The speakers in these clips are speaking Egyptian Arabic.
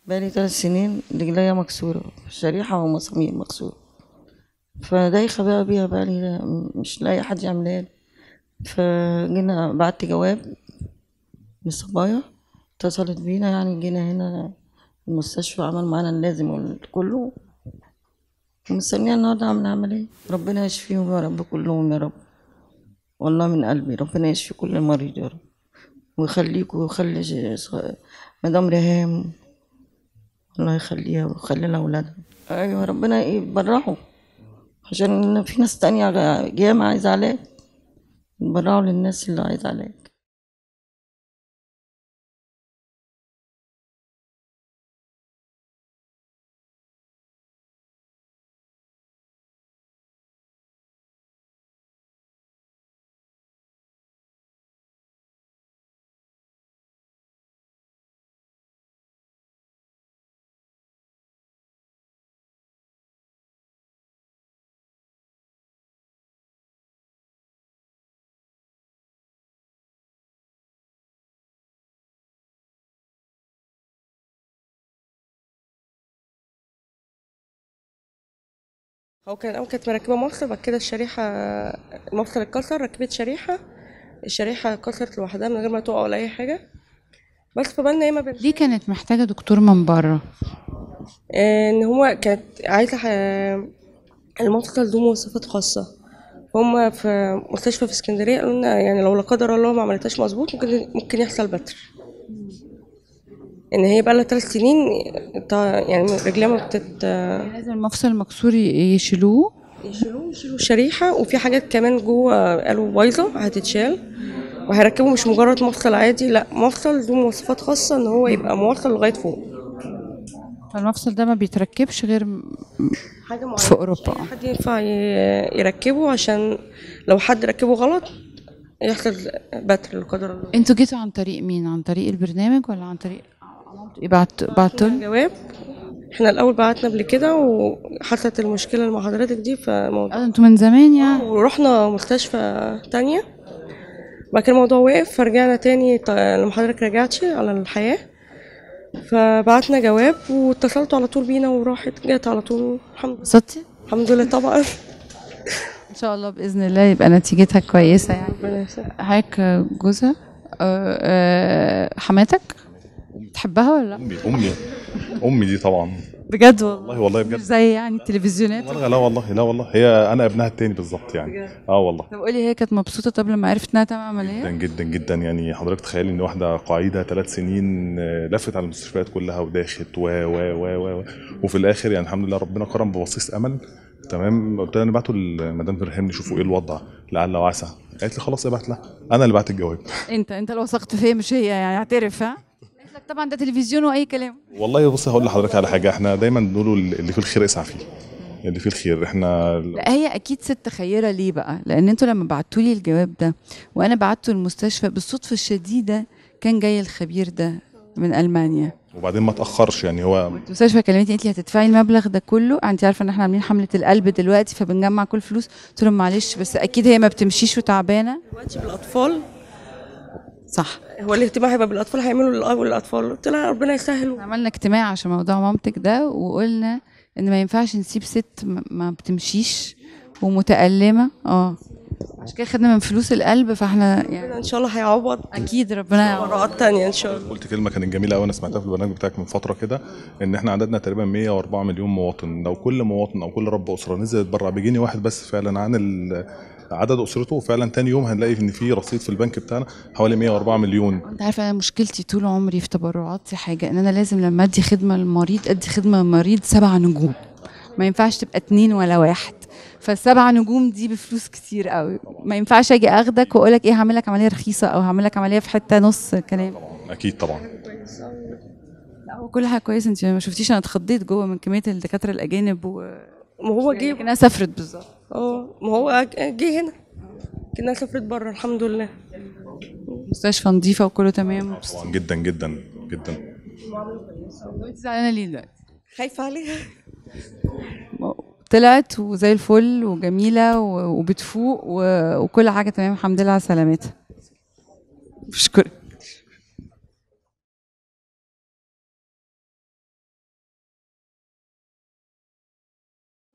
بقالي ثلاث سنين رجليا مكسورة شريحة ومسامير مكسورة فدايخة بقى بيها بقالي مش لاقي حد يعملها لي فجينا بعت جواب للصبايا اتصلت بينا يعني جينا هنا المستشفى عمل معانا اللازم وكله ومستنية النهاردة أعمل عملية ربنا يشفيهم يا رب كلهم يا رب والله من قلبي ربنا يشفي كل مريض يا رب ويخليكوا ويخلي ش- ص- مدام ريهام الله يخليها ويخلي لها أولادها أيوة ربنا يبرعوا عشان في ناس تانية جامعة عايزة علاج يبرعوا للناس اللي عايزة علاج هو كان الأول كانت مركبة مفصل بعد كده الشريحة المفصل اتكسر ركبت شريحة الشريحة اتكسرت لوحدها من غير ما تقع ولا أي حاجة بس فبالنا ياما بن... ليه كانت محتاجة دكتور من بره آه، إن هو كانت عايزة ح... المفصل له مواصفات خاصة هما في مستشفى في اسكندرية قالوا لنا يعني لو لا قدر الله ما عملتهاش مظبوط ممكن ممكن يحصل بتر إن هي بقى لها ثلاث سنين تا- يعني رجليها ما بتت لازم المفصل المكسور ي- يشيلوه يشيلوه يشيلوا الشريحة وفي حاجات كمان جوه قالوا بايظة هتتشال وهيركبوا مش مجرد مفصل عادي لا مفصل له مواصفات خاصة ان هو يبقى موصل لغاية فوق فالمفصل ده ما بيتركبش غير م- حاجة معينة في أوروبا مش أي حد ينفع ي- يركبه عشان لو حد ركبه غلط يحصل بتر لا قدر الله انتوا جيتوا عن طريق مين عن طريق البرنامج ولا عن طريق عملتوا ايه بعت بعتوا لنا؟ جواب احنا الاول بعتنا قبل كده وحصلت المشكلة اللي مع حضرتك دي فموضوع اه انتوا من زمان يعني ورحنا مستشفى تانية بعد كده الموضوع وقف فرجعنا تاني ط- لما حضرتك رجعتش على الحياة فبعتنا جواب واتصلتوا على طول بينا وراحت جت على طول الحمد لله انبسطتي الحمد لله طبعا ان شاء الله باذن الله يبقى نتيجتها كويسه يعني ربنا يسلمك. حضرتك جوزها آه، آه، حماتك تحبها ولا لا امي امي امي دي طبعا بجد والله والله والله مش بجد زي يعني التلفزيونات والله لا والله لا والله هي انا ابنها التاني بالظبط يعني اه والله طب قولي هي كانت مبسوطه طب لما عرفت انها تعمل جدا عمليه جدا جدا يعني حضرتك تخيلي ان واحده قاعده ثلاث سنين آه، لفت على المستشفيات كلها وداخت و و و و وفي الاخر يعني الحمد لله ربنا كرم ببصيص امل تمام قلت لها نبعته لمدام فرهام نشوفوا ايه الوضع لعل وعسى قالت لي خلاص ابعت لها انا اللي بعت الجواب انت انت لو وثقت فيا مش هي يعني اعترف ها قالت لك طبعا ده تلفزيون واي كلام والله بص هقول لحضرتك على حاجه احنا دايما بنقولوا اللي فيه الخير اسعى فيه اللي فيه الخير احنا لا هي اكيد ست خيره ليه بقى لان انتوا لما بعتوا لي الجواب ده وانا بعته المستشفى بالصدفه الشديده كان جاي الخبير ده من المانيا وبعدين ما تاخرش يعني هو المستشفى كلمتني قالت لي هتدفعي المبلغ ده كله انت عارفه ان احنا عاملين حمله القلب دلوقتي فبنجمع كل فلوس قلت لهم معلش بس اكيد هي ما بتمشيش وتعبانه دلوقتي بالاطفال صح هو الاهتمام هيبقى بالاطفال هيعملوا للأ- للاطفال قلت لها ربنا يسهل عملنا اجتماع عشان موضوع مامتك ده وقلنا ان ما ينفعش نسيب ست م- ما بتمشيش ومتألمة اه عشان كده خدنا من فلوس القلب فاحنا يعني ان شاء الله هيعوض اكيد ربنا يعوض مرات تانية ان شاء الله قلت كلمه كانت جميله قوي انا سمعتها في البرنامج بتاعك من فتره كده ان احنا عددنا تقريبا 104 مليون مواطن لو كل مواطن او كل رب اسره نزل يتبرع بجنيه واحد بس فعلا عن ال- عدد اسرته فعلا تاني يوم هنلاقي ان في رصيد في البنك بتاعنا حوالي 104 مليون انت عارفه انا مشكلتي طول عمري في تبرعاتي حاجه ان انا لازم لما ادي خدمه للمريض ادي خدمه للمريض سبع نجوم ما ينفعش تبقى اتنين ولا واحد فالسبع نجوم دي بفلوس كتير قوي ما ينفعش اجي اخدك واقول لك ايه هعمل لك عمليه رخيصه او هعمل لك عمليه في حته نص كلام اكيد طبعا لا هو كل حاجه كويسه انت ما شفتيش انا اتخضيت جوه من كميه الدكاتره الاجانب و ما هو جه كانها سافرت بالظبط اه ما هو جه هنا كنا سافرت بره الحمد لله مستشفى نظيفه وكله تمام طبعا جدا جدا جدا انت زعلانه ليه دلوقتي خايفة عليها طلعت وزي الفل وجميله و- وبتفوق و- وكل حاجه تمام الحمد لله على سلامتها بشكرك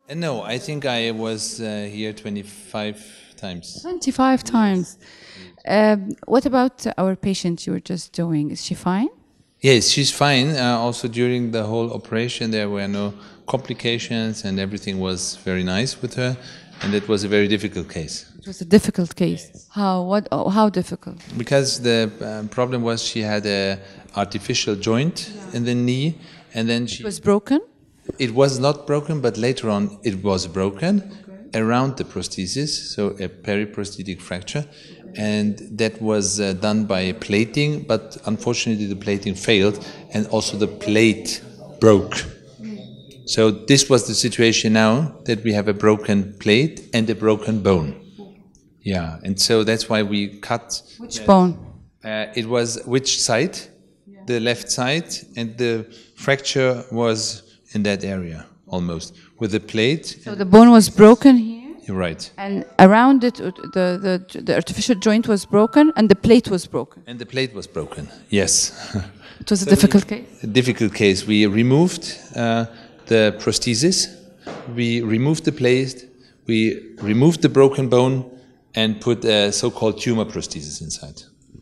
No, I think I was uh, here 25 times. 25 times. Um, what about our patient you were just doing? Is she fine? Yes, she's fine. Uh, also, during the whole operation, there were no complications and everything was very nice with her. And it was a very difficult case It was a difficult case. How? What? Oh, how difficult? because the um, problem was she had a artificial joint in the knee, and then she It was broken. It was not broken, but later on it was broken around the prosthesis, so a periprosthetic fracture, and that was uh, done by plating, but unfortunately the plating failed, and also the plate broke. So this was the situation now that we have a broken plate and a broken bone. Yeah, and so that's why we cut. Which bone? Uh, it was which side? The left side, and the fracture was in that area almost with the plate. So the bone was broken here, You're right, and around it, uh, the the the artificial joint was broken, and the plate was broken. and the plate was broken. Yes, It was a difficult case. a difficult case. We removed uh, the prosthesis, we removed the plate, we removed the broken bone, and put a so-called tumor prosthesis inside.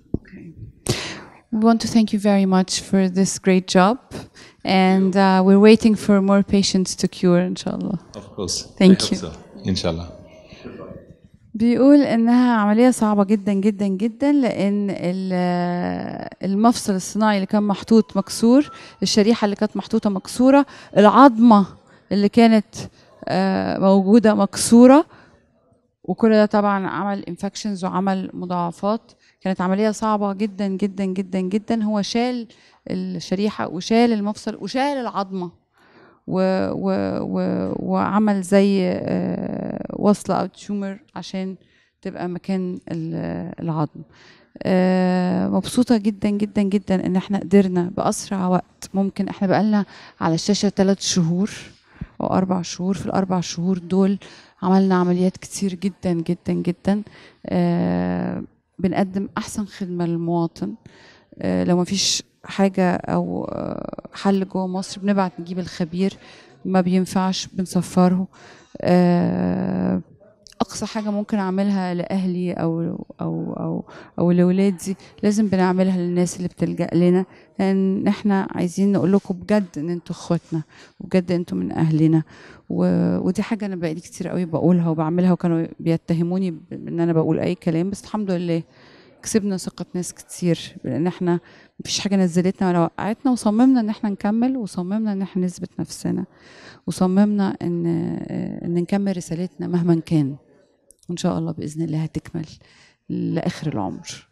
We want to thank you very much for this great job, and uh, we're waiting for more patients to cure, inshallah. Of course. Thank I hope you. So. Inshallah. بيقول انها عمليه صعبه جدا جدا جدا لان ال- المفصل الصناعي اللي كان محطوط مكسور الشريحه اللي كانت محطوطه مكسوره العظمه اللي كانت آه، موجوده مكسوره وكل ده طبعا عمل انفكشنز وعمل مضاعفات كانت عمليه صعبه جدا جدا جدا جدا هو شال الشريحه وشال المفصل وشال العظمه و و و وعمل زي آه، وصلة أو تيومر عشان تبقى مكان ال- العظم آه، مبسوطة جدا جدا جدا إن احنا قدرنا بأسرع وقت ممكن احنا بقالنا على الشاشة ثلاث شهور أو أربع شهور في الأربع شهور دول عملنا عمليات كتير جدا جدا جدا آه، بنقدم أحسن خدمة للمواطن آه، لو مفيش حاجة أو آه، حل جوه مصر بنبعت نجيب الخبير ما بينفعش بنسفره آه، أقصى حاجة ممكن أعملها لأهلي أو أو أو أو لولادي لازم بنعملها للناس اللي بتلجأ لنا لأن إحنا عايزين نقول لكم بجد إن أنتوا إخواتنا وبجد أنتوا من أهلنا و... ودي حاجة أنا بقالي كتير قوي بقولها وبعملها وكانوا بيتهموني بإن أنا بقول أي كلام بس الحمد لله كسبنا ثقة ناس كتير لأن احنا مفيش حاجة نزلتنا ولا وقعتنا وصممنا إن احنا نكمل وصممنا إن احنا نثبت نفسنا وصممنا إن إن نكمل رسالتنا مهما كان وإن شاء الله بإذن الله هتكمل لآخر العمر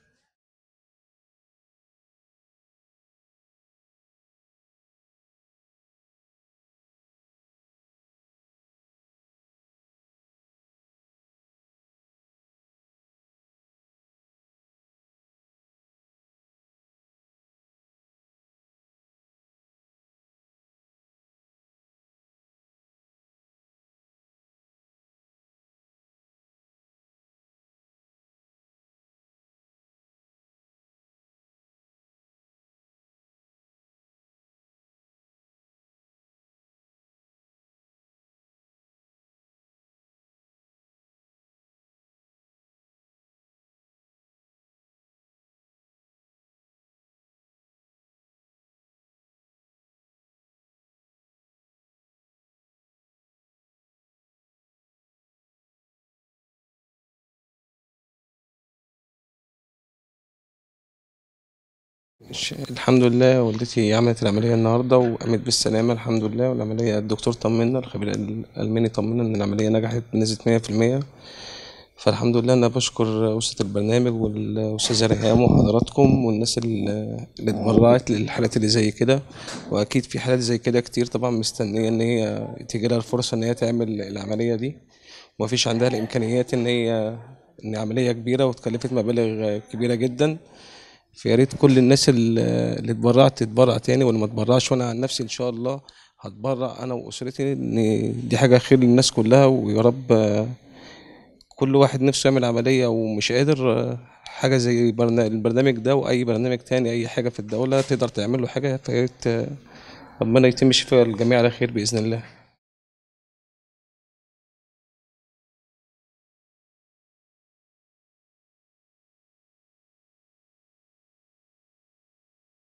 ش- الحمد لله والدتي عملت العملية النهاردة وقامت بالسلامة الحمد لله والعملية الدكتور طمنا الخبير الألماني طمنا إن العملية نجحت بنسبة مية في المية فالحمد لله أنا بشكر أسرة البرنامج والأستاذة ريهام وحضراتكم والناس اللي اللي اتبرعت للحالات اللي زي كده وأكيد في حالات زي كده كتير طبعا مستنية إن هي تجيلها الفرصة إن هي تعمل العملية دي ومفيش عندها الإمكانيات إن هي إن عملية كبيرة وتكلفت مبالغ كبيرة جدا فيا ريت كل الناس اللي اللي اتبرعت تتبرع تاني واللي ما اتبرعش وانا عن نفسي ان شاء الله هتبرع انا واسرتي ان دي حاجه خير للناس كلها ويا رب آه، كل واحد نفسه يعمل عمليه ومش قادر آه، حاجه زي برنا- البرنامج ده واي برنامج تاني اي حاجه في الدوله تقدر تعمل له حاجه فيا ريت آه، ربنا يتم شفاء الجميع على خير باذن الله